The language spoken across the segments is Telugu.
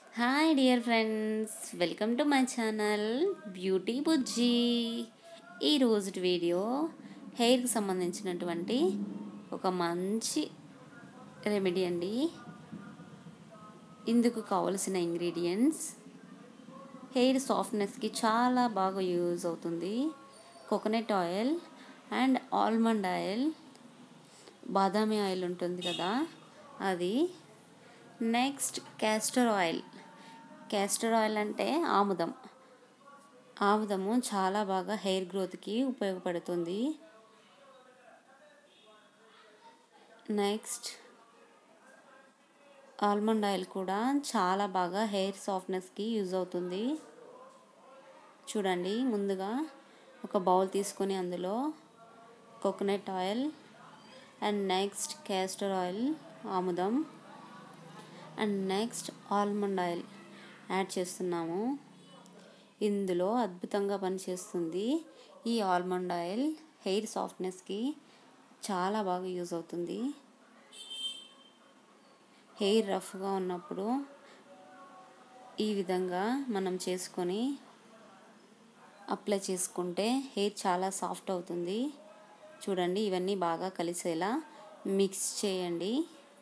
hi dear friends welcome to my channel beauty Bujji ఈ రోజు వీడియో హెయిర్కి సంబంధించినటువంటి ఒక మంచి రెమెడీ అండి ఇందుకు కావలసిన ఇంగ్రీడియంట్స్ హెయిర్ సాఫ్ట్నెస్కి చాలా బాగా యూజ్ అవుతుంది coconut oil and almond oil బాదామి ఆయిల్ ఉంటుంది కదా అది next castor oil castor oil అంటే ఆముదం ఆముదము చాలా బాగా హెయిర్ గ్రోత్కి ఉపయోగపడుతుంది నెక్స్ట్ ఆల్మండ్ ఆయిల్ కూడా చాలా బాగా హెయిర్ సాఫ్ట్నెస్కి యూజ్ అవుతుంది చూడండి ముందుగా ఒక బౌల్ తీసుకొని అందులో coconut oil and next castor oil ఆముదం and next almond oil add చేస్తున్నాము ఇందులో అద్భుతంగా పనిచేస్తుంది ఈ ఆల్మండ్ ఆయిల్ హెయిర్ సాఫ్ట్నెస్కి చాలా బాగా యూజ్ అవుతుంది హెయిర్ రఫ్గా ఉన్నప్పుడు ఈ విధంగా మనం చేసుకొని అప్లై చేసుకుంటే హెయిర్ చాలా సాఫ్ట్ అవుతుంది చూడండి ఇవన్నీ బాగా కలిసేలా మిక్స్ చేయండి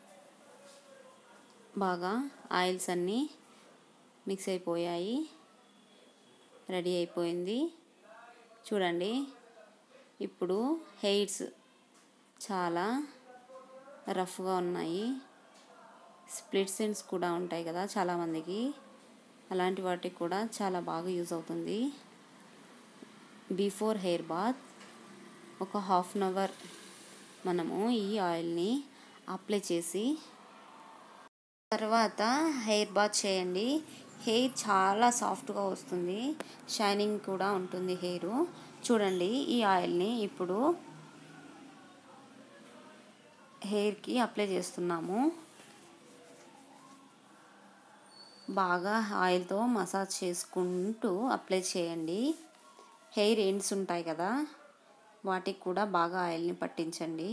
బాగా ఆయిల్స్ అన్నీ మిక్స్ అయిపోయాయి రెడీ అయిపోయింది చూడండి ఇప్పుడు హెయిర్స్ చాలా రఫ్గా ఉన్నాయి స్ప్లిట్ సెన్స్ కూడా ఉంటాయి కదా చాలామందికి అలాంటి వాటికి కూడా చాలా బాగా యూజ్ అవుతుంది బిఫోర్ హెయిర్ బాత్ ఒక హాఫ్ అన్ అవర్ మనము ఈ ఆయిల్ని అప్లై చేసి తర్వాత హెయిర్ బాత్ చేయండి హెయిర్ చాలా సాఫ్ట్గా వస్తుంది షైనింగ్ కూడా ఉంటుంది హెయిర్ చూడండి ఈ ఆయిల్ని ఇప్పుడు హెయిర్కి అప్లై చేస్తున్నాము బాగా ఆయిల్తో మసాజ్ చేసుకుంటూ అప్లై చేయండి హెయిర్ ఎండ్స్ ఉంటాయి కదా వాటికి కూడా బాగా ఆయిల్ని పట్టించండి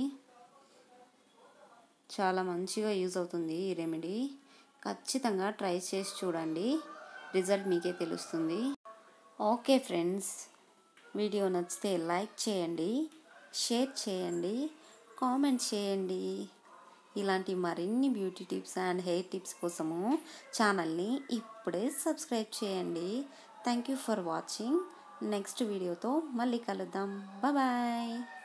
చాలా మంచిగా యూజ్ అవుతుంది ఈ రెమెడీ ఖచ్చితంగా ట్రై చేసి చూడండి రిజల్ట్ మీకే తెలుస్తుంది ఓకే ఫ్రెండ్స్ వీడియో నచ్చితే లైక్ చేయండి షేర్ చేయండి కామెంట్ చేయండి ఇలాంటి మరిన్ని beauty tips and hair tips కోసము ఛానల్ని ఇప్పుడే సబ్స్క్రైబ్ చేయండి thank you for watching next వీడియోతో మళ్ళీ కలుద్దాం బాయ్